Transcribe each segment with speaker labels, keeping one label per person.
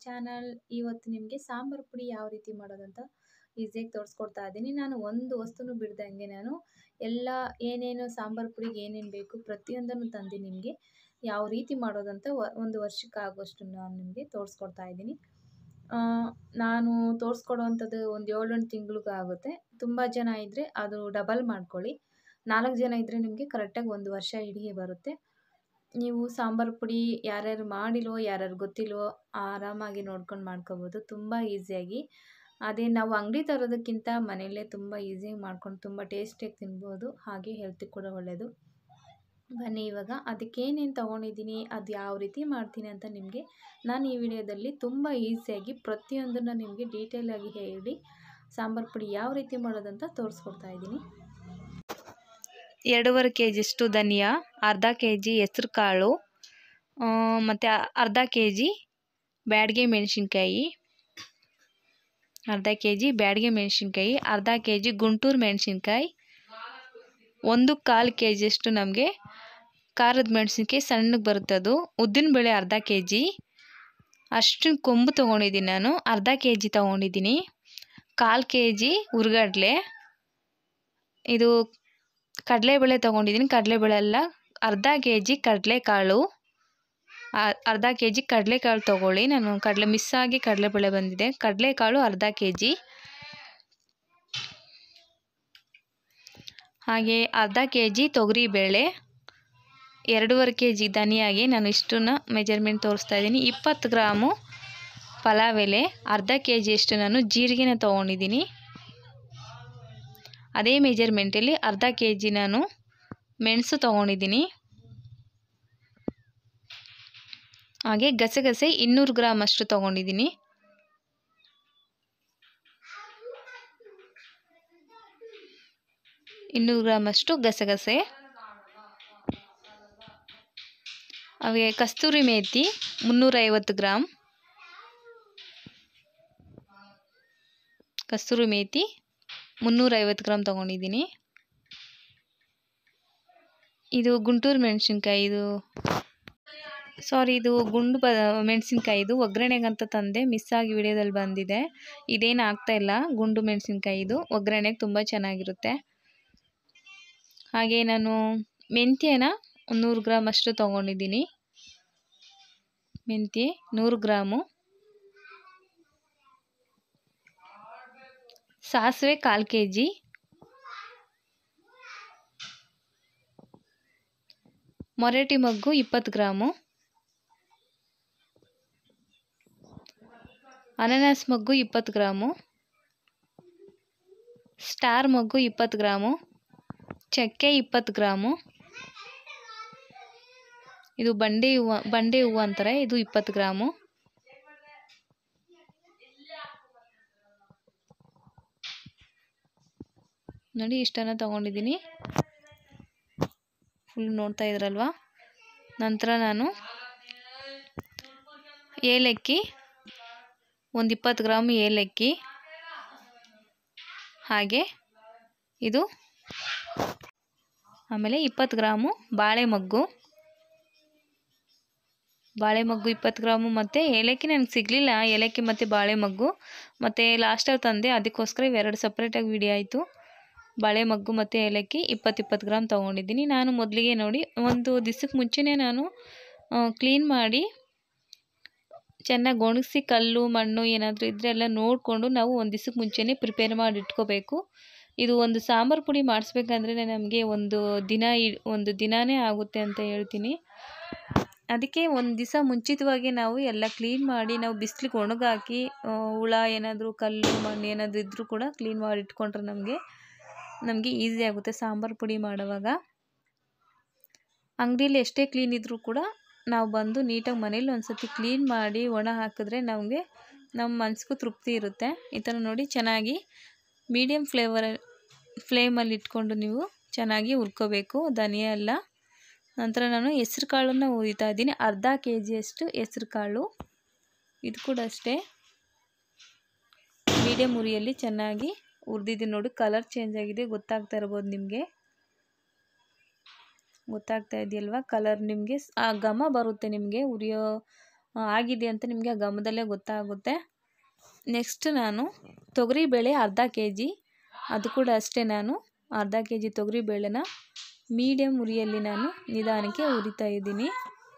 Speaker 1: channel ಇವತ್ತು ನಿಮಗೆ ಸಾಂಬಾರು ಪುಡಿ ಯಾವ ರೀತಿ ಮಾಡೋದಂತ ಈಸಿಯಾಗಿ ತೋರಿಸ್ಕೊಡ್ತಾ ಇದ್ದೀನಿ ನಾನು ಒಂದು ವಸ್ತುನು ಬಿಡ್ದಂಗೆ ನಾನು ಎಲ್ಲ ಏನೇನು ಸಾಂಬಾರು ಪುಡಿಗೆ ಏನೇನು ಬೇಕು ಪ್ರತಿಯೊಂದನ್ನು ತಂದು ನಿಮಗೆ ಯಾವ ರೀತಿ ಮಾಡೋದಂತ ವ ಒಂದು ವರ್ಷಕ್ಕಾಗುವಷ್ಟು ನಾನು ನಿಮಗೆ ತೋರಿಸ್ಕೊಡ್ತಾ ಇದ್ದೀನಿ ನಾನು ತೋರಿಸ್ಕೊಡೋವಂಥದ್ದು ಒಂದು ಏಳೆಂಟು ತಿಂಗ್ಳಿಗೆ ಆಗುತ್ತೆ ತುಂಬ ಜನ ಇದ್ದರೆ ಅದು ಡಬಲ್ ಮಾಡ್ಕೊಳ್ಳಿ ನಾಲ್ಕು ಜನ ಇದ್ದರೆ ನಿಮಗೆ ಕರೆಕ್ಟಾಗಿ ಒಂದು ವರ್ಷ ಇಡೀ ಬರುತ್ತೆ ನೀವು ಸಾಂಬಾರು ಪುಡಿ ಯಾರ್ಯಾರು ಮಾಡಿಲ್ವೋ ಯಾರ್ಯಾರು ಗೊತ್ತಿಲ್ವೋ ಆರಾಮಾಗಿ ನೋಡ್ಕೊಂಡು ಮಾಡ್ಕೋಬೋದು ತುಂಬ ಈಸಿಯಾಗಿ ಅದೇ ನಾವು ಅಂಗಡಿ ತರೋದಕ್ಕಿಂತ ಮನೆಯಲ್ಲೇ ತುಂಬ ಈಸಿಯಾಗಿ ಮಾಡ್ಕೊಂಡು ತುಂಬ ಟೇಸ್ಟಿಯಾಗಿ ತಿನ್ಬೋದು ಹಾಗೆ ಹೆಲ್ತಿಗೆ ಕೂಡ ಒಳ್ಳೆಯದು ಬನ್ನಿ ಇವಾಗ ಅದಕ್ಕೇನೇನು ತೊಗೊಂಡಿದ್ದೀನಿ ಅದು ಯಾವ ರೀತಿ ಮಾಡ್ತೀನಿ ಅಂತ ನಿಮಗೆ ನಾನು ಈ ವಿಡಿಯೋದಲ್ಲಿ ತುಂಬ ಈಸಿಯಾಗಿ ಪ್ರತಿಯೊಂದನ್ನು ನಿಮಗೆ ಡೀಟೇಲಾಗಿ ಹೇಳಿ ಸಾಂಬಾರು ಪುಡಿ ಯಾವ ರೀತಿ ಮಾಡೋದಂತ ತೋರಿಸ್ಕೊಡ್ತಾ ಇದ್ದೀನಿ
Speaker 2: ಎರಡೂವರೆ ಕೆ ಜಿಯಷ್ಟು ಧನಿಯಾ ಅರ್ಧ ಕೆ ಜಿ ಹೆಸ್ರು ಕಾಳು ಮತ್ತು ಅರ್ಧ ಕೆ ಜಿ ಬ್ಯಾಡಗೆ ಮೆಣಸಿನ್ಕಾಯಿ ಅರ್ಧ ಕೆ ಜಿ ಬ್ಯಾಡಗೆ ಮೆಣಸಿನ್ಕಾಯಿ ಅರ್ಧ ಕೆ ಜಿ ಗುಂಟೂರು ಮೆಣಸಿನ್ಕಾಯಿ ಒಂದು ಕಾಲು ಕೆ ಜಿಯಷ್ಟು ನಮಗೆ ಖಾರದ ಮೆಣಸಿನ್ಕಾಯಿ ಸಣ್ಣಗೆ ಬರುತ್ತದು ಉದ್ದಿನಬೇಳೆ ಅರ್ಧ ಕೆ ಜಿ ಅಷ್ಟು ಕೊಂಬು ತೊಗೊಂಡಿದ್ದೀನಿ ನಾನು ಅರ್ಧ ಕೆ ಜಿ ತೊಗೊಂಡಿದ್ದೀನಿ ಕಾಲು ಕೆ ಜಿ ಹುರ್ಗಡ್ಲೆ ಇದು ಕಡಲೆಬೇಳೆ ತೊಗೊಂಡಿದ್ದೀನಿ ಕಡಲೆಬೇಳೆ ಎಲ್ಲ ಅರ್ಧ ಕೆ ಜಿ ಕಡಲೆಕಾಳು ಅರ್ಧ ಕೆ ಜಿ ಕಡಲೆಕಾಳು ತೊಗೊಳ್ಳಿ ನಾನು ಕಡಲೆ ಮಿಸ್ ಆಗಿ ಕಡಲೆಬೇಳೆ ಬಂದಿದೆ ಕಡಲೆಕಾಳು ಅರ್ಧ ಕೆ ಜಿ ಹಾಗೆ ಅರ್ಧ ಕೆ ಜಿ ತೊಗರಿಬೇಳೆ ಎರಡೂವರೆ ಕೆ ಜಿ ಧನಿಯಾಗೆ ನಾನು ಇಷ್ಟನ್ನ ಮೆಜರ್ಮೆಂಟ್ ತೋರಿಸ್ತಾ ಇದ್ದೀನಿ ಇಪ್ಪತ್ತು ಗ್ರಾಮು ಪಲಾವ್ ಎಲೆ ಅರ್ಧ ಕೆ ಜಿಯಷ್ಟು ನಾನು ಜೀರಿಗೆನ ತೊಗೊಂಡಿದ್ದೀನಿ ಅದೇ ಮೆಜರ್ಮೆಂಟಲ್ಲಿ ಅರ್ಧ ಕೆ ಜಿ ನಾನು ಮೆಣಸು ತೊಗೊಂಡಿದ್ದೀನಿ ಹಾಗೆ ಗಸಗಸೆ ಇನ್ನೂರು ಗ್ರಾಮ್ ಅಷ್ಟು ತೊಗೊಂಡಿದ್ದೀನಿ ಇನ್ನೂರು ಗ್ರಾಮ್ ಅಷ್ಟು ಗಸಗಸೆ ಹಾಗೆ ಕಸ್ತೂರಿ ಮೇಥಿ ಮುನ್ನೂರೈವತ್ತು ಗ್ರಾಮ್ ಕಸ್ತೂರಿ ಮೇಥಿ ಮುನ್ನೂರೈವತ್ತು ಗ್ರಾಮ್ ತೊಗೊಂಡಿದ್ದೀನಿ ಇದು ಗುಂಟೂರು ಮೆಣಸಿನ್ಕಾಯಿ ಇದು ಸಾರಿ ಇದು ಗುಂಡು ಬ ಮೆಣಸಿನ್ಕಾಯಿ ಇದು ಒಗ್ಗರಣೆಗಂತ ತಂದೆ ಮಿಸ್ ಆಗಿ ವಿಡಿಯೋದಲ್ಲಿ ಬಂದಿದೆ ಇದೇನು ಆಗ್ತಾಯಿಲ್ಲ ಗುಂಡು ಮೆಣಸಿನ್ಕಾಯಿ ಇದು ಒಗ್ಗರಣೆಗೆ ತುಂಬ ಚೆನ್ನಾಗಿರುತ್ತೆ ಹಾಗೆ ನಾನು ಮೆಂತ್ಯನ ನೂರು ಗ್ರಾಮ್ ಅಷ್ಟು ತೊಗೊಂಡಿದ್ದೀನಿ ಮೆಂತ್ಯ ನೂರು ಗ್ರಾಮು ಸಾಸಿವೆ ಕಾಲು ಕೆ ಜಿ ಮೊರೆಟಿ ಮಗ್ಗು ಇಪ್ಪತ್ತು ಗ್ರಾಮು ಅನಾನಸ್ ಮಗ್ಗು ಇಪ್ಪತ್ತು ಗ್ರಾಮು ಸ್ಟಾರ್ ಮಗ್ಗು ಇಪ್ಪತ್ತು ಗ್ರಾಮು ಚಕ್ಕೆ ಇಪ್ಪತ್ತು ಗ್ರಾಮು ಇದು ಬಂಡೆ ಹೂವು ಬಂಡೆ ಹೂವು ಅಂತಾರೆ ಇದು ಇಪ್ಪತ್ತು ಗ್ರಾಮು ನೋಡಿ ಇಷ್ಟನ್ನು ತೊಗೊಂಡಿದ್ದೀನಿ ಫುಲ್ ನೋಡ್ತಾ ಇದ್ರಲ್ವಾ ನಂತರ ನಾನು ಏಲಕ್ಕಿ ಒಂದು ಇಪ್ಪತ್ತು ಗ್ರಾಮ್ ಏಲಕ್ಕಿ ಹಾಗೆ ಇದು ಆಮೇಲೆ ಇಪ್ಪತ್ತು ಗ್ರಾಮು ಬಾಳೆ ಮಗ್ಗು ಬಾಳೆ ಮಗ್ಗು ಇಪ್ಪತ್ತು ಗ್ರಾಮು ಮತ್ತು ಏಲಕ್ಕಿ ನನಗೆ ಸಿಗಲಿಲ್ಲ ಏಲಕ್ಕಿ ಮತ್ತು ಬಾಳೆ ಮಗ್ಗು ಮತ್ತು ಲಾಸ್ಟಲ್ಲಿ ತಂದೆ ಅದಕ್ಕೋಸ್ಕರ ಇವೆರಡು ಸಪ್ರೇಟಾಗಿ ವಿಡಿಯೋ ಆಯಿತು ಬಾಳೆ ಮಗ್ಗು ಮತ್ತು ಏಲಕ್ಕಿ ಇಪ್ಪತ್ತು ಇಪ್ಪತ್ತು ಗ್ರಾಮ್ ತೊಗೊಂಡಿದ್ದೀನಿ ನಾನು ಮೊದಲಿಗೆ ನೋಡಿ ಒಂದು ದಿವ್ಸಕ್ಕೆ ಮುಂಚೆನೇ ನಾನು ಕ್ಲೀನ್ ಮಾಡಿ ಚೆನ್ನಾಗಿ ಒಣಗಿಸಿ ಕಲ್ಲು ಮಣ್ಣು ಏನಾದರೂ ಇದ್ದರೆ ಎಲ್ಲ ನೋಡಿಕೊಂಡು ನಾವು ಒಂದು ದಿವ್ಸಕ್ಕೆ ಮುಂಚೆನೇ ಪ್ರಿಪೇರ್ ಮಾಡಿ ಇಟ್ಕೋಬೇಕು ಇದು ಒಂದು ಸಾಂಬಾರು ಪುಡಿ ಮಾಡಿಸ್ಬೇಕಂದ್ರೆ ನಮಗೆ ಒಂದು ದಿನ ಒಂದು ದಿನವೇ ಆಗುತ್ತೆ ಅಂತ ಹೇಳ್ತೀನಿ ಅದಕ್ಕೆ ಒಂದು ದಿವಸ ಮುಂಚಿತವಾಗಿ ನಾವು ಎಲ್ಲ ಕ್ಲೀನ್ ಮಾಡಿ ನಾವು ಬಿಸಿಲಿಗೆ ಒಣಗಾಕಿ ಹುಳ ಏನಾದರೂ ಕಲ್ಲು ಮಣ್ಣು ಏನಾದರೂ ಇದ್ದರೂ ಕೂಡ ಕ್ಲೀನ್ ಮಾಡಿ ಇಟ್ಕೊಂಡ್ರೆ ನಮಗೆ ನಮಗೆ ಈಸಿ ಆಗುತ್ತೆ ಸಾಂಬಾರು ಪುಡಿ ಮಾಡುವಾಗ ಅಂಗಡಿಯಲ್ಲಿ ಎಷ್ಟೇ ಕ್ಲೀನ್ ಇದ್ದರೂ ಕೂಡ ನಾವು ಬಂದು ನೀಟಾಗಿ ಮನೇಲಿ ಒಂದು ಸತಿ ಕ್ಲೀನ್ ಮಾಡಿ ಒಣ ಹಾಕಿದ್ರೆ ನಮಗೆ ನಮ್ಮ ಮನಸ್ಸಿಗೂ ತೃಪ್ತಿ ಇರುತ್ತೆ ಈ ಥರ ನೋಡಿ ಚೆನ್ನಾಗಿ ಮೀಡಿಯಮ್ ಫ್ಲೇವರ್ ಫ್ಲೇಮಲ್ಲಿ ಇಟ್ಕೊಂಡು ನೀವು ಚೆನ್ನಾಗಿ ಹುರ್ಕೋಬೇಕು ಧನಿಯಾ ಎಲ್ಲ ನಂತರ ನಾನು ಹೆಸ್ರು ಕಾಳನ್ನು ಹುರಿತಾ ಇದ್ದೀನಿ ಅರ್ಧ ಕೆ ಜಿಯಷ್ಟು ಹೆಸ್ರು ಕಾಳು ಇದು ಕೂಡ ಅಷ್ಟೇ ಮೀಡಿಯಮ್ ಉರಿಯಲ್ಲಿ ಚೆನ್ನಾಗಿ ಹುರಿದಿದ್ದೀನಿ ನೋಡಿ ಕಲರ್ ಚೇಂಜ್ ಆಗಿದೆ ಗೊತ್ತಾಗ್ತಾ ಇರ್ಬೋದು ನಿಮಗೆ ಗೊತ್ತಾಗ್ತಾ ಇದೆಯಲ್ವಾ ಕಲರ್ ನಿಮಗೆ ಆ ಘಮ ಬರುತ್ತೆ ನಿಮಗೆ ಉರಿಯೋ ಆ, ಆಗಿದೆ ಅಂತ ನಿಮಗೆ ಆ ಘಮದಲ್ಲೇ ಗೊತ್ತಾಗುತ್ತೆ ನೆಕ್ಸ್ಟ್ ನಾನು ತೊಗರಿಬೇಳೆ ಅರ್ಧ ಕೆ ಜಿ ಅದು ಕೂಡ ಅಷ್ಟೇ ನಾನು ಅರ್ಧ ಕೆ ಜಿ ತೊಗರಿಬೇಳೆನ ಮೀಡಿಯಮ್ ಉರಿಯಲ್ಲಿ ನಾನು ನಿಧಾನಕ್ಕೆ ಹುರಿತಾ ಇದ್ದೀನಿ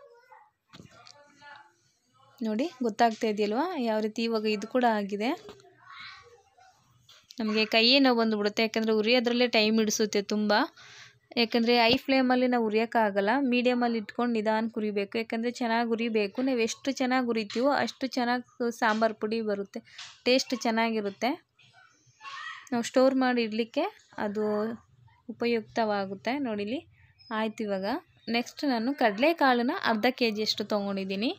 Speaker 2: ನೋಡಿ ಗೊತ್ತಾಗ್ತಾ ಇದೆಯಲ್ವಾ ಯಾವ ರೀತಿ ಇವಾಗ ಇದು ಕೂಡ ಆಗಿದೆ ನಮಗೆ ಕೈಯೇ ನೋವು ಬಂದುಬಿಡುತ್ತೆ ಯಾಕಂದರೆ ಉರಿಯೋದ್ರಲ್ಲೇ ಟೈಮ್ ಹಿಡಿಸುತ್ತೆ ತುಂಬ ಯಾಕಂದರೆ ಐ ಫ್ಲೇಮಲ್ಲಿ ನಾವು ಉರಿಯೋಕ್ಕಾಗಲ್ಲ ಮೀಡಿಯಮಲ್ಲಿ ಇಟ್ಕೊಂಡು ನಿಧಾನಕ್ಕೆ ಉರಿಬೇಕು ಯಾಕಂದರೆ ಚೆನ್ನಾಗಿ ಉರಿಬೇಕು ನಾವು ಎಷ್ಟು ಚೆನ್ನಾಗಿ ಉರಿತೀವೋ ಅಷ್ಟು ಚೆನ್ನಾಗಿ ಸಾಂಬಾರು ಪುಡಿ ಬರುತ್ತೆ ಟೇಸ್ಟ್ ಚೆನ್ನಾಗಿರುತ್ತೆ ನಾವು ಸ್ಟೋರ್ ಮಾಡಿ ಇಡಲಿಕ್ಕೆ ಅದು ಉಪಯುಕ್ತವಾಗುತ್ತೆ ನೋಡಿಲಿ ಆಯ್ತು ಇವಾಗ ನೆಕ್ಸ್ಟ್ ನಾನು ಕಡಲೆಕಾಳನ್ನ ಅರ್ಧ ಕೆ ಜಿಯಷ್ಟು ತೊಗೊಂಡಿದ್ದೀನಿ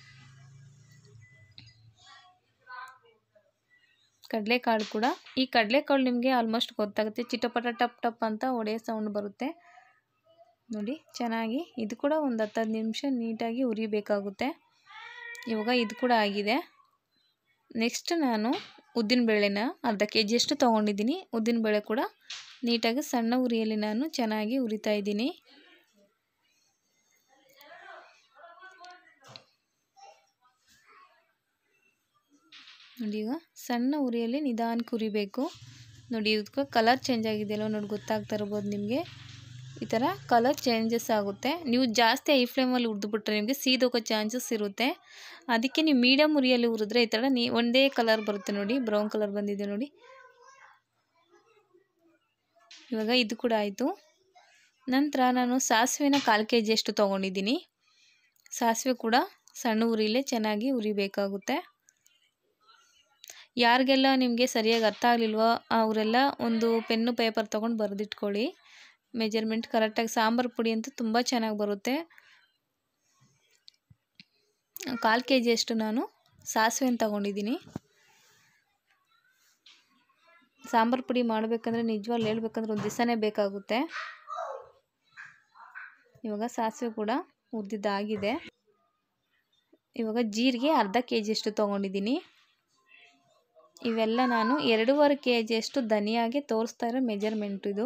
Speaker 2: ಕಡಲೆಕಾಳು ಕೂಡ ಈ ಕಡಲೆಕಾಳು ನಿಮಗೆ ಆಲ್ಮೋಸ್ಟ್ ಗೊತ್ತಾಗುತ್ತೆ ಚಿಟಪಟ ಟಪ್ ಟಪ್ ಅಂತ ಒಡೆಯೋ ಸೌಂಡ್ ಬರುತ್ತೆ ನೋಡಿ ಚೆನ್ನಾಗಿ ಇದು ಕೂಡ ಒಂದು ಹತ್ತು ಹತ್ತು ನಿಮಿಷ ನೀಟಾಗಿ ಉರಿಬೇಕಾಗುತ್ತೆ ಇವಾಗ ಇದು ಕೂಡ ಆಗಿದೆ ನೆಕ್ಸ್ಟ್ ನಾನು ಉದ್ದಿನಬೇಳೆನ ಅರ್ಧ ಕೆ ಜಿಯಷ್ಟು ತೊಗೊಂಡಿದ್ದೀನಿ ಉದ್ದಿನಬೇಳೆ ಕೂಡ ನೀಟಾಗಿ ಸಣ್ಣ ಉರಿಯಲ್ಲಿ ನಾನು ಚೆನ್ನಾಗಿ ಉರಿತಾ ಇದ್ದೀನಿ ನೋಡಿ ಈಗ ಸಣ್ಣ ಉರಿಯಲ್ಲಿ ನಿಧಾನಕ್ಕೆ ಉರಿಬೇಕು ನೋಡಿ ಇದಕ್ಕೆ ಕಲರ್ ಚೇಂಜ್ ಆಗಿದೆಯಲ್ವ ನೋಡಿ ಗೊತ್ತಾಗ್ತಾ ಇರ್ಬೋದು ನಿಮಗೆ ಈ ಥರ ಕಲರ್ ಚೇಂಜಸ್ ಆಗುತ್ತೆ ನೀವು ಜಾಸ್ತಿ ಐ ಫ್ಲೇಮಲ್ಲಿ ಹುರಿದ್ಬಿಟ್ರೆ ನಿಮಗೆ ಸೀದೋಗೋ ಚಾನ್ಸಸ್ ಇರುತ್ತೆ ಅದಕ್ಕೆ ನೀವು ಮೀಡಿಯಮ್ ಉರಿಯಲ್ಲಿ ಹುರಿದ್ರೆ ಈ ಥರ ನೀ ಒಂದೇ ಕಲರ್ ಬರುತ್ತೆ ನೋಡಿ ಬ್ರೌನ್ ಕಲರ್ ಬಂದಿದೆ ನೋಡಿ ಇವಾಗ ಇದು ಕೂಡ ಆಯಿತು ನಂತರ ನಾನು ಸಾಸಿವೆನ ಕಾಲು ಕೆ ಜಿಯಷ್ಟು ತೊಗೊಂಡಿದ್ದೀನಿ ಸಾಸಿವೆ ಕೂಡ ಸಣ್ಣ ಉರಿಲೇ ಚೆನ್ನಾಗಿ ಉರಿಬೇಕಾಗುತ್ತೆ ಯಾರಿಗೆಲ್ಲ ನಿಮಗೆ ಸರಿಯಾಗಿ ಅರ್ಥ ಆಗಲಿಲ್ವೋ ಅವರೆಲ್ಲ ಒಂದು ಪೆನ್ನು ಪೇಪರ್ ತೊಗೊಂಡು ಬರೆದಿಟ್ಕೊಳ್ಳಿ ಮೆಜರ್ಮೆಂಟ್ ಕರೆಕ್ಟಾಗಿ ಸಾಂಬಾರು ಪುಡಿ ಅಂತೂ ತುಂಬ ಚೆನ್ನಾಗಿ ಬರುತ್ತೆ ಕಾಲು ಕೆ ಜಿಯಷ್ಟು ನಾನು ಸಾಸಿವೆನ ತೊಗೊಂಡಿದ್ದೀನಿ ಸಾಂಬಾರು ಪುಡಿ ಮಾಡಬೇಕಂದ್ರೆ ನಿಜವಾಗ್ಲೂ ಹೇಳ್ಬೇಕಂದ್ರೆ ಒಂದು ದಿವಸನೇ ಬೇಕಾಗುತ್ತೆ ಇವಾಗ ಸಾಸಿವೆ ಕೂಡ ಹುರಿದಿದ್ದಾಗಿದೆ ಇವಾಗ ಜೀರಿಗೆ ಅರ್ಧ ಕೆ ಜಿಯಷ್ಟು ತೊಗೊಂಡಿದ್ದೀನಿ ಇವೆಲ್ಲ ನಾನು ಎರಡೂವರೆ ಕೆ ಜಿಯಷ್ಟು ಧನಿಯಾಗೆ ತೋರಿಸ್ತಾ ಇರೋ ಮೆಜರ್ಮೆಂಟ್ ಇದು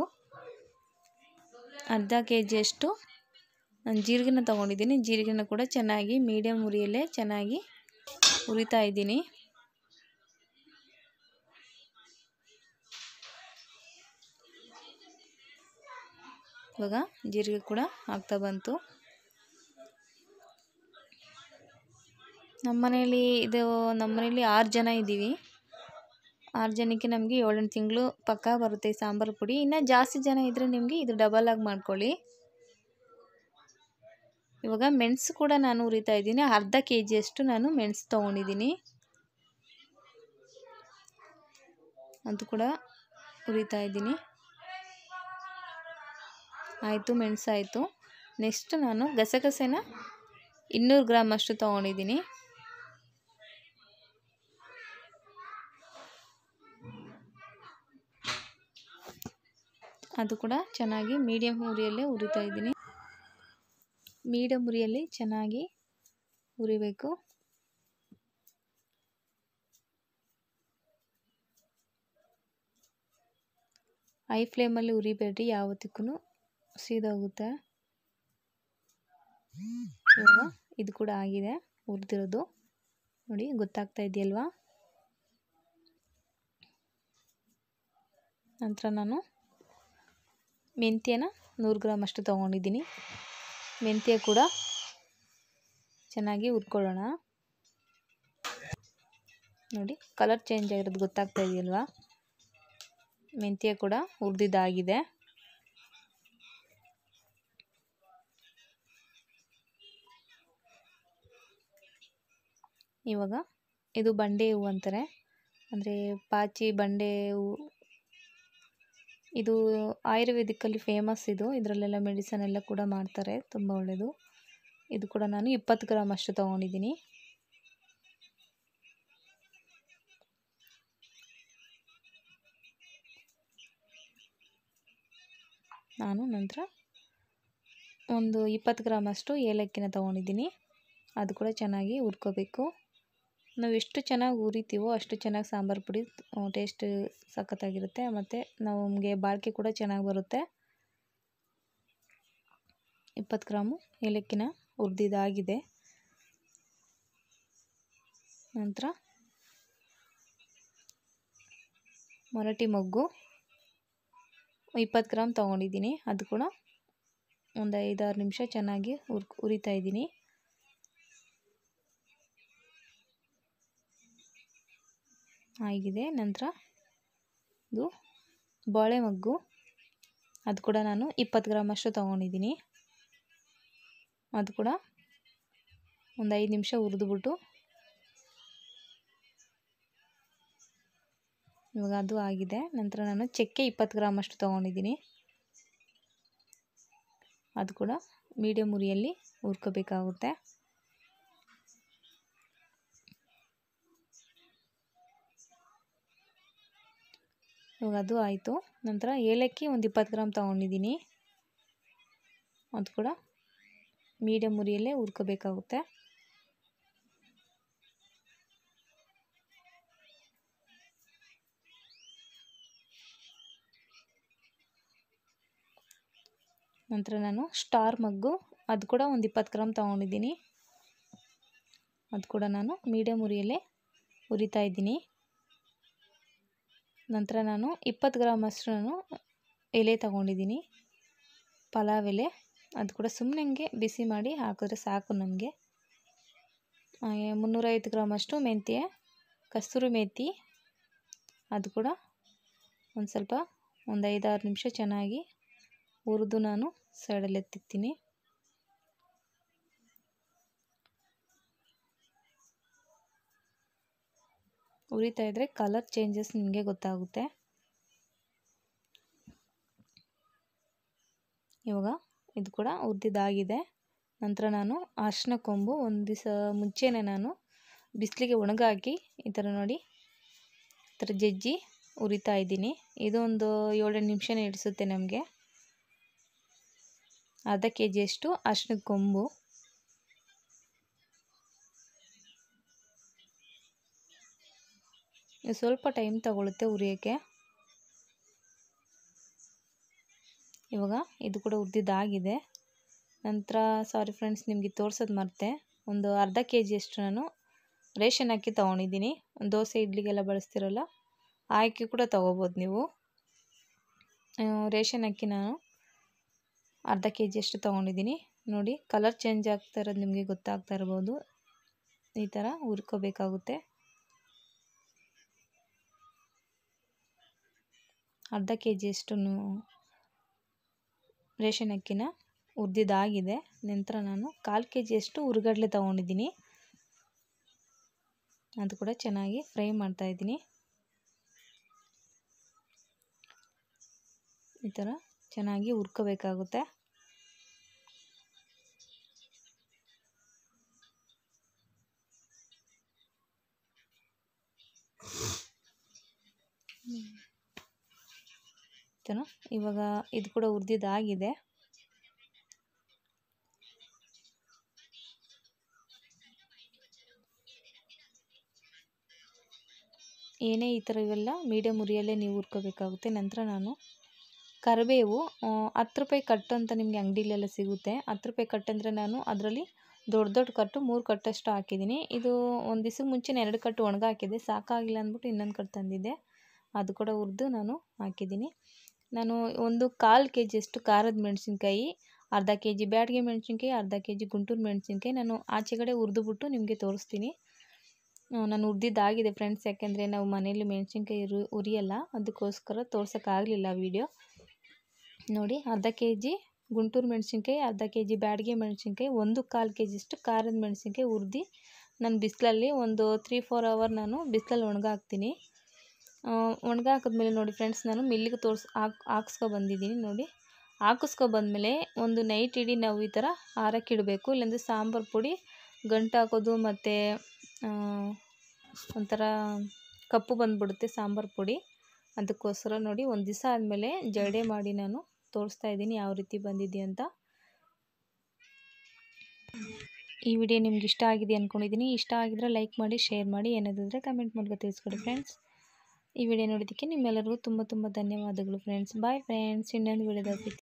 Speaker 2: ಅರ್ಧ ಕೆ ಜಿಯಷ್ಟು ನಾನು ಜೀರಿಗೆನ ತೊಗೊಂಡಿದ್ದೀನಿ ಜೀರಿಗೆನ ಕೂಡ ಚೆನ್ನಾಗಿ ಮೀಡಿಯಮ್ ಉರಿಯಲ್ಲೇ ಚೆನ್ನಾಗಿ ಹುರಿತಾ ಇದ್ದೀನಿ ಇವಾಗ ಜೀರಿಗೆ ಕೂಡ ಆಗ್ತಾ ಬಂತು ನಮ್ಮ ಮನೇಲಿ ಇದು ನಮ್ಮ ಮನೇಲಿ ಆರು ಜನ ಇದ್ದೀವಿ ಆರು ಜನಕ್ಕೆ ನಮಗೆ ಏಳೆಂಟು ತಿಂಗಳು ಪಕ್ಕ ಬರುತ್ತೆ ಈ ಸಾಂಬಾರು ಪುಡಿ ಇನ್ನು ಜಾಸ್ತಿ ಜನ ಇದ್ದರೆ ನಿಮಗೆ ಇದು ಡಬಲ್ ಆಗಿ ಮಾಡ್ಕೊಳ್ಳಿ ಇವಾಗ ಮೆಣಸು ಕೂಡ ನಾನು ಉರಿತಾ ಇದ್ದೀನಿ ಅರ್ಧ ಕೆ ಜಿಯಷ್ಟು ನಾನು ಮೆಣಸು ತೊಗೊಂಡಿದ್ದೀನಿ ಅದು ಕೂಡ ಉರಿತಾ ಇದ್ದೀನಿ ಆಯಿತು ಮೆಣಸು ಆಯಿತು ನೆಕ್ಸ್ಟ್ ನಾನು ಗಸಗಸೆನ ಇನ್ನೂರು ಗ್ರಾಮ್ ಅಷ್ಟು ತೊಗೊಂಡಿದ್ದೀನಿ ಅದು ಕೂಡ ಚೆನ್ನಾಗಿ ಮೀಡಿಯಮ್ ಉರಿಯಲ್ಲೇ ಉರಿತಾ ಇದ್ದೀನಿ ಮೀಡಿಯಮ್ ಉರಿಯಲ್ಲಿ ಚೆನ್ನಾಗಿ ಉರಿಬೇಕು ಐ ಫ್ಲೇಮಲ್ಲಿ ಉರಿಬೇಡ್ರಿ ಯಾವತ್ತಿಗೂ ಸೀದೋಗುತ್ತೆ ಇವಾಗ ಇದು ಕೂಡ ಆಗಿದೆ ಹುರಿದಿರೋದು ನೋಡಿ ಗೊತ್ತಾಗ್ತಾ ಇದೆಯಲ್ವಾ ನಂತರ ನಾನು ಮೆಂತ್ಯನ ನೂರು ಗ್ರಾಮ್ ಅಷ್ಟು ತೊಗೊಂಡಿದ್ದೀನಿ ಮೆಂತ್ಯ ಕೂಡ ಚೆನ್ನಾಗಿ ಹುರ್ಕೊಳ್ಳೋಣ ನೋಡಿ ಕಲರ್ ಚೇಂಜ್ ಆಗಿರೋದು ಗೊತ್ತಾಗ್ತಾ ಇದೆಯಲ್ವಾ ಮೆಂತ್ಯ ಕೂಡ ಹುರಿದಿದ್ದಾಗಿದೆ ಇವಾಗ ಇದು ಬಂಡೆ ಹೂವು ಅಂತಾರೆ ಅಂದರೆ ಪಾಚಿ ಬಂಡೆ ಹೂವು ಇದು ಆಯುರ್ವೇದಿಕ್ಕಲ್ಲಿ ಫೇಮಸ್ ಇದು ಇದರಲ್ಲೆಲ್ಲ ಮೆಡಿಸನ್ ಎಲ್ಲ ಕೂಡ ಮಾಡ್ತಾರೆ ತುಂಬ ಒಳ್ಳೆಯದು ಇದು ಕೂಡ ನಾನು ಇಪ್ಪತ್ತು ಗ್ರಾಮ್ ಅಷ್ಟು ತೊಗೊಂಡಿದ್ದೀನಿ ನಾನು ನಂತರ ಒಂದು ಇಪ್ಪತ್ತು ಗ್ರಾಮ್ ಅಷ್ಟು ಏಲಕ್ಕಿನ ತೊಗೊಂಡಿದ್ದೀನಿ ಅದು ಕೂಡ ಚೆನ್ನಾಗಿ ಹುರ್ಕೋಬೇಕು ನಾವು ಎಷ್ಟು ಚೆನ್ನಾಗಿ ಹುರಿತೀವೋ ಅಷ್ಟು ಚೆನ್ನಾಗಿ ಸಾಂಬಾರು ಪುಡಿ ಟೇಸ್ಟ್ ಸಖತ್ತಾಗಿರುತ್ತೆ ಮತ್ತು ನಮಗೆ ಬಾಳಿಕೆ ಕೂಡ ಚೆನ್ನಾಗಿ ಬರುತ್ತೆ ಇಪ್ಪತ್ತು ಗ್ರಾಮು ಏಲಕ್ಕಿನ ಹುರಿದಿದ್ದಾಗಿದೆ ನಂತರ ಮೊರಟಿ ಮೊಗ್ಗು ಇಪ್ಪತ್ತು ಗ್ರಾಮ್ ತೊಗೊಂಡಿದ್ದೀನಿ ಅದು ಕೂಡ ಒಂದು ಐದಾರು ನಿಮಿಷ ಚೆನ್ನಾಗಿ ಹುರ್ ಹುರಿತಾ ಇದ್ದೀನಿ ಆಗಿದೆ ನಂತರ ಇದು ಬಾಳೆ ಮಗ್ಗು ಅದು ಕೂಡ ನಾನು ಇಪ್ಪತ್ತು ಗ್ರಾಮಷ್ಟು ತೊಗೊಂಡಿದ್ದೀನಿ ಅದು ಕೂಡ ಒಂದು ಐದು ನಿಮಿಷ ಹುರಿದ್ಬಿಟ್ಟು ಇವಾಗ ಅದು ಆಗಿದೆ ನಂತರ ನಾನು ಚಕ್ಕೆ ಇಪ್ಪತ್ತು ಗ್ರಾಮಷ್ಟು ತೊಗೊಂಡಿದ್ದೀನಿ ಅದು ಕೂಡ ಮೀಡಿಯಮ್ ಉರಿಯಲ್ಲಿ ಹುರ್ಕೋಬೇಕಾಗುತ್ತೆ ಇವಾಗ ಅದು ಆಯಿತು ನಂತರ ಏಲಕ್ಕಿ ಒಂದು ಇಪ್ಪತ್ತು ಗ್ರಾಮ್ ತೊಗೊಂಡಿದ್ದೀನಿ ಅದು ಕೂಡ ಮೀಡಿಯಮ್ ಉರಿಯಲ್ಲೇ ಹುರ್ಕೋಬೇಕಾಗುತ್ತೆ ನಂತರ ನಾನು ಸ್ಟಾರ್ ಮಗ್ಗು ಅದು ಕೂಡ ಒಂದು ಇಪ್ಪತ್ತು ಗ್ರಾಮ್ ತೊಗೊಂಡಿದ್ದೀನಿ ಅದು ಕೂಡ ನಾನು ಮೀಡಿಯಮ್ ಉರಿಯಲ್ಲೇ ಹುರಿತಾ ಇದ್ದೀನಿ ನಂತರ ನಾನು ಇಪ್ಪತ್ತು ಗ್ರಾಮ್ ಅಷ್ಟು ನಾನು ಎಲೆ ತಗೊಂಡಿದ್ದೀನಿ ಪಲಾವ್ ಎಲೆ ಅದು ಕೂಡ ಸುಮ್ಮನೆ ಹಂಗೆ ಬಿಸಿ ಮಾಡಿ ಹಾಕಿದ್ರೆ ಸಾಕು ನಮಗೆ ಮುನ್ನೂರೈವತ್ತು ಗ್ರಾಮಷ್ಟು ಮೆಂತ್ಯ ಕಸ್ತೂರಿ ಮೇಥಿ ಅದು ಕೂಡ ಒಂದು ಸ್ವಲ್ಪ ಒಂದು ಐದಾರು ನಿಮಿಷ ಚೆನ್ನಾಗಿ ಹುರಿದು ನಾನು ಸೈಡಲ್ಲಿ ಎತ್ತಿಕ್ತೀನಿ ಉರಿತಾ ಇದ್ದರೆ ಕಲರ್ ಚೇಂಜಸ್ ನಿಮಗೆ ಗೊತ್ತಾಗುತ್ತೆ ಇವಾಗ ಇದು ಕೂಡ ಹುರಿದಿದ್ದಾಗಿದೆ ನಂತರ ನಾನು ಅರಿಶಿನ ಕೊಂಬು ಒಂದು ದಿವಸ ಮುಂಚೆನೇ ನಾನು ಬಿಸಿಲಿಗೆ ಒಣಗಾಕಿ ಈ ಥರ ನೋಡಿ ಈ ಥರ ಜಜ್ಜಿ ಉರಿತಾ ಇದ್ದೀನಿ ಇದು ಒಂದು ಏಳೆಂಟು ನಿಮಿಷನೇ ಹಿಡಿಸುತ್ತೆ ನಮಗೆ ಅರ್ಧ ಕೆ ಜಿಯಷ್ಟು ಅರಿಶಿನದ ಕೊಂಬು ಸ್ವಲ್ಪ ಟೈಮ್ ತಗೊಳುತ್ತೆ ಉರಿಯೋಕ್ಕೆ ಇವಾಗ ಇದು ಕೂಡ ಹುರಿದಿದ್ದಾಗಿದೆ ನಂತರ ಸಾರಿ ಫ್ರೆಂಡ್ಸ್ ನಿಮಗೆ ತೋರ್ಸೋದು ಮರ್ತೆ ಒಂದು ಅರ್ಧ ಕೆ ಜಿಯಷ್ಟು ನಾನು ರೇಷನ್ ಅಕ್ಕಿ ತೊಗೊಂಡಿದ್ದೀನಿ ದೋಸೆ ಇಡ್ಲಿಗೆಲ್ಲ ಬಳಸ್ತಿರಲ್ಲ ಆ ಅಕ್ಕಿ ಕೂಡ ತೊಗೋಬೋದು ನೀವು ರೇಷನ್ ಅಕ್ಕಿ ನಾನು ಅರ್ಧ ಕೆ ಜಿಯಷ್ಟು ತೊಗೊಂಡಿದ್ದೀನಿ ನೋಡಿ ಕಲರ್ ಚೇಂಜ್ ಆಗ್ತಾ ಇರೋದು ನಿಮಗೆ ಗೊತ್ತಾಗ್ತಾ ಇರ್ಬೋದು ಈ ಥರ ಹುರ್ಕೋಬೇಕಾಗುತ್ತೆ ಅರ್ಧ ಕೆ ಜಿಯಷ್ಟು ರೇಷನ್ ಅಕ್ಕಿನ ಹುರಿದಿದ್ದಾಗಿದೆ ನಂತರ ನಾನು ಕಾಲು ಕೆ ಜಿಯಷ್ಟು ಹುರ್ಗಡ್ಲೆ ತೊಗೊಂಡಿದ್ದೀನಿ ಅದು ಕೂಡ ಚೆನ್ನಾಗಿ ಫ್ರೈ ಮಾಡ್ತಾಯಿದ್ದೀನಿ ಈ ಥರ ಚೆನ್ನಾಗಿ ಹುರ್ಕೋಬೇಕಾಗುತ್ತೆ ಇವಾಗ ಇದು ಕೂಡ ಹುರಿದಿದ್ದಾಗಿದೆ ಏನೇ ಈ ಥರ ಇವೆಲ್ಲ ಮೀಡಿಯಮ್ ಉರಿಯಲ್ಲೇ ನೀವು ಹುರ್ಕೋಬೇಕಾಗುತ್ತೆ ನಂತರ ನಾನು ಕರಿಬೇವು ಹತ್ತು ರೂಪಾಯಿ ಕಟ್ಟು ಅಂತ ನಿಮಗೆ ಅಂಗಡಿಲೆಲ್ಲ ಸಿಗುತ್ತೆ ಹತ್ತು ರೂಪಾಯಿ ಕಟ್ಟು ಅಂದರೆ ನಾನು ಅದರಲ್ಲಿ ದೊಡ್ಡ ದೊಡ್ಡ ಕಟ್ಟು ಮೂರು ಕಟ್ಟಷ್ಟು ಹಾಕಿದ್ದೀನಿ ಇದು ಒಂದು ದಿವ್ಸಕ್ಕೆ ಮುಂಚೆನೇ ಎರಡು ಕಟ್ಟು ಒಣಗ ಹಾಕಿದ್ದೆ ಸಾಕಾಗಿಲ್ಲ ಅಂದ್ಬಿಟ್ಟು ಇನ್ನೊಂದು ಕಟ್ಟು ತಂದಿದ್ದೆ ಅದು ಕೂಡ ಹುರಿದು ನಾನು ಹಾಕಿದ್ದೀನಿ ನಾನು ಒಂದು ಕಾಲು ಕೆ ಜಿಯಷ್ಟು ಖಾರದ ಮೆಣಸಿನ್ಕಾಯಿ ಅರ್ಧ ಕೆ ಜಿ ಬ್ಯಾಡಗಿ ಮೆಣಸಿನ್ಕಾಯಿ ಅರ್ಧ ಕೆ ಜಿ ಗುಂಟೂರು ಮೆಣಸಿನ್ಕಾಯಿ ನಾನು ಆಚೆಗಡೆ ಹುರಿದುಬಿಟ್ಟು ನಿಮಗೆ ತೋರಿಸ್ತೀನಿ ನಾನು ಹುರಿದಿದ್ದಾಗಿದೆ ಫ್ರೆಂಡ್ಸ್ ಯಾಕೆಂದರೆ ನಾವು ಮನೇಲಿ ಮೆಣಸಿನ್ಕಾಯಿ ಉರಿ ಉರಿಯಲ್ಲ ಅದಕ್ಕೋಸ್ಕರ ತೋರ್ಸೋಕ್ಕಾಗಲಿಲ್ಲ ವೀಡಿಯೋ ನೋಡಿ ಅರ್ಧ ಕೆ ಜಿ ಗುಂಟೂರು ಮೆಣಸಿನ್ಕಾಯಿ ಅರ್ಧ ಕೆ ಜಿ ಬ್ಯಾಡಗಿ ಮೆಣಸಿನ್ಕಾಯಿ ಒಂದು ಕಾಲು ಕೆ ಜಿಯಷ್ಟು ಖಾರದ ಮೆಣಸಿನ್ಕಾಯಿ ಹುರಿದು ನಾನು ಬಿಸಿಲಲ್ಲಿ ಒಂದು ತ್ರೀ ಫೋರ್ ಅವರ್ ನಾನು ಬಿಸಿಲಲ್ಲಿ ಒಣಗಾಕ್ತೀನಿ ಒಣಗ ಹಾಕಿದ್ಮೇಲೆ ನೋಡಿ ಫ್ರೆಂಡ್ಸ್ ನಾನು ಮಿಲ್ಲಿಗೆ ತೋರ್ಸ್ ಹಾಕ್ ಹಾಕ್ಸ್ಕೊ ಬಂದಿದ್ದೀನಿ ನೋಡಿ ಹಾಕಿಸ್ಕೊ ಬಂದಮೇಲೆ ಒಂದು ನೈಟ್ ಇಡೀ ನಾವು ಈ ಥರ ಆರಕ್ಕಿಡಬೇಕು ಇಲ್ಲಾಂದರೆ ಸಾಂಬಾರು ಪುಡಿ ಗಂಟು ಹಾಕೋದು ಮತ್ತು ಒಂಥರ ಕಪ್ಪು ಬಂದುಬಿಡುತ್ತೆ ಸಾಂಬಾರು ಪುಡಿ ಅದಕ್ಕೋಸ್ಕರ ನೋಡಿ ಒಂದು ದಿವಸ ಆದಮೇಲೆ ಜಡೆ ಮಾಡಿ ನಾನು ತೋರಿಸ್ತಾ ಇದ್ದೀನಿ ಯಾವ ರೀತಿ ಬಂದಿದೆ ಅಂತ ಈ ವಿಡಿಯೋ ನಿಮ್ಗೆ ಇಷ್ಟ ಆಗಿದೆ ಅಂದ್ಕೊಂಡಿದ್ದೀನಿ ಇಷ್ಟ ಆಗಿದ್ರೆ ಲೈಕ್ ಮಾಡಿ ಶೇರ್ ಮಾಡಿ ಏನಾದಿದ್ರೆ ಕಮೆಂಟ್ ಮೂಲಕ ತಿಳಿಸ್ಕೊಡಿ ಫ್ರೆಂಡ್ಸ್ ಈ ವಿಡಿಯೋ ನೋಡೋದಕ್ಕೆ ನಿಮ್ಮೆಲ್ಲರಿಗೂ ತುಂಬ ತುಂಬ ಧನ್ಯವಾದಗಳು ಫ್ರೆಂಡ್ಸ್ ಬಾಯ್ ಫ್ರೆಂಡ್ಸ್ ಇನ್ನೊಂದು ವಿಡಿಯೋದಲ್ಲಿ